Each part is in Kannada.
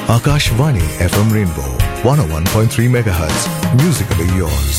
Akashvani FM Rainbow 101.3 MHz. Musically yours.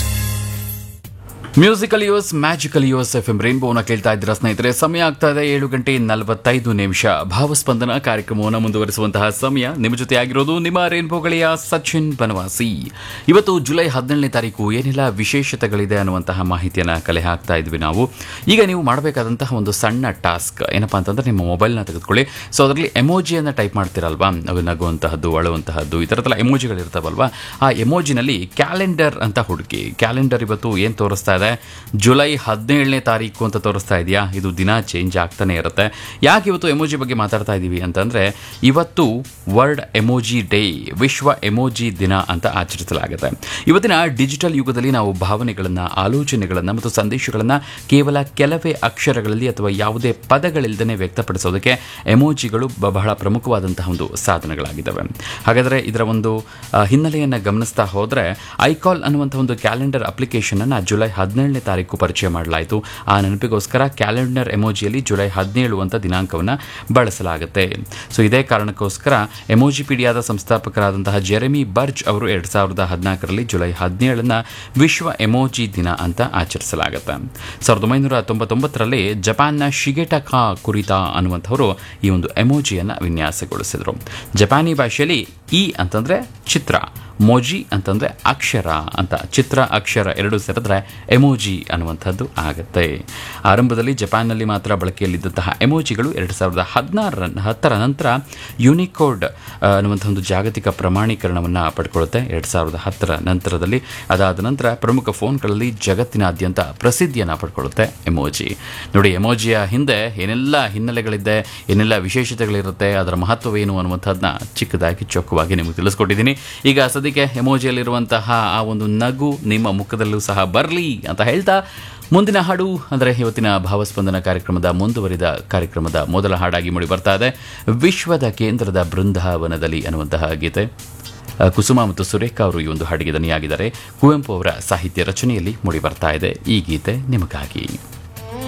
Musical yours magical yours F M ರೇನ್ಬೋನ ಕೇಳ್ತಾ ಇದ್ದೀರಾ ಸ್ನೇಹಿತರೆ ಸಮಯ ಆಗ್ತಾ ಇದೆ ಏಳು ಗಂಟೆ ನಲವತ್ತೈದು ನಿಮಿಷ ಭಾವಸ್ಪಂದನ ಕಾರ್ಯಕ್ರಮವನ್ನು ಮುಂದುವರಿಸುವಂತಹ ಸಮಯ ನಿಮ್ಮ ಜೊತೆ ಆಗಿರೋದು ನಿಮ್ಮ ರೇನ್ಬೋ ಗೆಳೆಯ ಸಚಿನ್ ಬನವಾಸಿ ಇವತ್ತು ಜುಲೈ ಹದಿನೇಳನೇ ತಾರೀಕು ಏನೆಲ್ಲ ವಿಶೇಷತೆಗಳಿದೆ ಅನ್ನುವಂತಹ ಮಾಹಿತಿಯನ್ನು ಕಲೆ ಹಾಕ್ತಾ ಇದ್ವಿ ನಾವು ಈಗ ನೀವು ಮಾಡಬೇಕಾದಂತಹ ಒಂದು ಸಣ್ಣ ಟಾಸ್ಕ್ ಏನಪ್ಪಾ ಅಂತಂದ್ರೆ ನಿಮ್ಮ ಮೊಬೈಲ್ನ ತೆಗೆದುಕೊಳ್ಳಿ ಸೊ ಅದರಲ್ಲಿ ಎಮೋಜಿಯನ್ನು ಟೈಪ್ ಮಾಡ್ತೀರಲ್ವಾ ಅವು ನಗುವಂತಹದ್ದು ಅಳುವಂತಹದ್ದು ಈ ಥರದ್ದೆಲ್ಲ ಎಮೋಜಿಗಳಿರ್ತಾವಲ್ವಾ ಆ ಎಮೋಜಿನಲ್ಲಿ ಕ್ಯಾಲೆಂಡರ್ ಅಂತ ಹುಡುಕಿ ಕ್ಯಾಲೆಂಡರ್ ಇವತ್ತು ಏನು ತೋರಿಸ್ತಾ ಇದೆ ಜುಲೈ ಹದಿನೇಳನೇ ತಾರೀಕು ಅಂತ ತೋರಿಸ್ತಾ ಇದೆಯಾ ಇದು ದಿನ ಚೇಂಜ್ ಆಗ್ತಾನೆ ಇರುತ್ತೆ ಯಾಕೆ ಇವತ್ತು ಎಮೋಜಿ ಬಗ್ಗೆ ಮಾತಾಡ್ತಾ ಇದ್ದೀವಿ ಅಂತಂದರೆ ಇವತ್ತು ವರ್ಲ್ಡ್ ಎಮೋಜಿ ಡೇ ವಿಶ್ವ ಎಮೋಜಿ ದಿನ ಅಂತ ಆಚರಿಸಲಾಗುತ್ತೆ ಇವತ್ತಿನ ಡಿಜಿಟಲ್ ಯುಗದಲ್ಲಿ ನಾವು ಭಾವನೆಗಳನ್ನು ಆಲೋಚನೆಗಳನ್ನು ಮತ್ತು ಸಂದೇಶಗಳನ್ನು ಕೇವಲ ಕೆಲವೇ ಅಕ್ಷರಗಳಲ್ಲಿ ಅಥವಾ ಯಾವುದೇ ಪದಗಳಿಲ್ಲದೆ ವ್ಯಕ್ತಪಡಿಸೋದಕ್ಕೆ ಎಮೋಜಿಗಳು ಬ- ಬಹಳ ಪ್ರಮುಖವಾದಂತಹ ಒಂದು ಸಾಧನಗಳಾಗಿದ್ದಾವೆ ಹಾಗಾದರೆ ಇದರ ಒಂದು ಆ, ಹಿನ್ನೆಲೆಯನ್ನು ಗಮನಿಸ್ತಾ ಹೋದರೆ ಐಕಾಲ್ ಅನ್ನುವಂಥ ಒಂದು ಕ್ಯಾಲೆಂಡರ್ ಅಪ್ಲಿಕೇಶನನ್ನು ಜುಲೈ ಹದಿನೇಳನೇ ತಾರೀಕು ಪರಿಚಯ ಮಾಡಲಾಯಿತು ಆ ನೆನಪಿಗೋಸ್ಕರ ಕ್ಯಾಲೆಂಡರ್ ಎಮೋಜಿಯಲ್ಲಿ ಜುಲೈ ಹದಿನೇಳು ಅಂತ ದಿನಾಂಕವನ್ನು ಬಳಸಲಾಗುತ್ತೆ ಸೊ ಇದೇ ಕಾರಣಕ್ಕೋಸ್ಕರ ಎಮೋಜಿಪೀಡಿಯಾದ ಸಂಸ್ಥಾಪಕರಾದಂತಹ ಜೆರೆಮಿ ಬರ್ಜ್ ಅವರು ಎರಡು ಸಾವಿರದ ಹದಿನಾಲ್ಕರಲ್ಲಿ ಜುಲೈ ಹದಿನೇಳನ್ನ ವಿಶ್ವ ಎಮೋಜಿ ದಿನ ಅಂತ ಆಚರಿಸಲಾಗುತ್ತೆ ಸಾವಿರದ ಒಂಬೈನೂರ ತೊಂಬತ್ತೊಂಬತ್ತರಲ್ಲಿ ಜಪಾನ್ನ ಶಿಗೆಟಕಾ ಕುರಿತಾ ಅನ್ನುವಂಥವರು ಈ ಒಂದು ಎಮೋಜಿಯನ್ನು ವಿನ್ಯಾಸಗೊಳಿಸಿದರು ಜಪಾನಿ ಭಾಷೆಯಲ್ಲಿ ಇ ಅಂತಂದರೆ ಚಿತ್ರ ಮೋಜಿ ಅಂತಂದರೆ ಅಕ್ಷರ ಅಂತ ಚಿತ್ರ ಅಕ್ಷರ ಎರಡು ಸೇರಿದ್ರೆ ಎಮೋಜಿ ಅನ್ನುವಂಥದ್ದು ಆಗುತ್ತೆ ಆರಂಭದಲ್ಲಿ ಜಪಾನ್ನಲ್ಲಿ ಮಾತ್ರ ಬಳಕೆಯಲ್ಲಿದ್ದಂತಹ ಎಮೋಜಿಗಳು ಎರಡು ಸಾವಿರದ ಹದಿನಾರರ ಹತ್ತರ ನಂತರ ಯುನಿಕೋಡ್ ಆ, ಅನ್ನುವಂಥ ಒಂದು ಜಾಗತಿಕ ಪ್ರಮಾಣೀಕರಣವನ್ನು ಪಡ್ಕೊಳ್ಳುತ್ತೆ ಎರಡು ಸಾವಿರದ ಹತ್ತರ ನಂತರದಲ್ಲಿ ಅದಾದ ನಂತರ ಪ್ರಮುಖ ಫೋನ್ಗಳಲ್ಲಿ ಜಗತ್ತಿನಾದ್ಯಂತ ಪ್ರಸಿದ್ಧಿಯನ್ನು ಪಡ್ಕೊಳ್ಳುತ್ತೆ ಎಮೋಜಿ ನೋಡಿ ಎಮೋಜಿಯ ಹಿಂದೆ ಏನೆಲ್ಲ ಹಿನ್ನೆಲೆಗಳಿದೆ ಏನೆಲ್ಲ ವಿಶೇಷತೆಗಳಿರುತ್ತೆ ಅದರ ಮಹತ್ವವೇನು ಅನ್ನುವಂಥದ್ದನ್ನ ಚಿಕ್ಕದಾಗಿ ಚೊಕ್ಕವಾಗಿ ನಿಮಗೆ ತಿಳಿಸ್ಕೊಟ್ಟಿದ್ದೀನಿ ಈಗ ಸದ್ಯಕ್ಕೆ ಎಮೋಜಿಯಲ್ಲಿರುವಂತಹ ಆ ಒಂದು ನಗು ನಿಮ್ಮ ಮುಖದಲ್ಲೂ ಸಹ ಬರಲಿ ಅಂತ ಹೇಳ್ತಾ ಮುಂದಿನ ಹಾಡು ಅಂದರೆ ಇವತ್ತಿನ ಭಾವಸ್ಪಂದನ ಕಾರ್ಯಕ್ರಮದ ಮುಂದುವರಿದ ಕಾರ್ಯಕ್ರಮದ ಮೊದಲ ಹಾಡಾಗಿ ಮೂಡಿ ಬರ್ತಾ ಇದೆ ವಿಶ್ವದ ಕೇಂದ್ರದ ಬೃಂದಾವನದಲ್ಲಿ ಅನ್ನುವಂತಹ ಗೀತೆ ಆ, ಕುಸುಮ ಮತ್ತು ಸುರೇಖ ಅವರು ಈ ಒಂದು ಹಾಡಿಗೆ ದನಿಯಾಗಿದ್ದಾರೆ ಕುವೆಂಪು ಅವರ ಸಾಹಿತ್ಯ ರಚನೆಯಲ್ಲಿ ಮೂಡಿ ಬರ್ತಾ ಇದೆ ಈ ಗೀತೆ ನಿಮಗಾಗಿ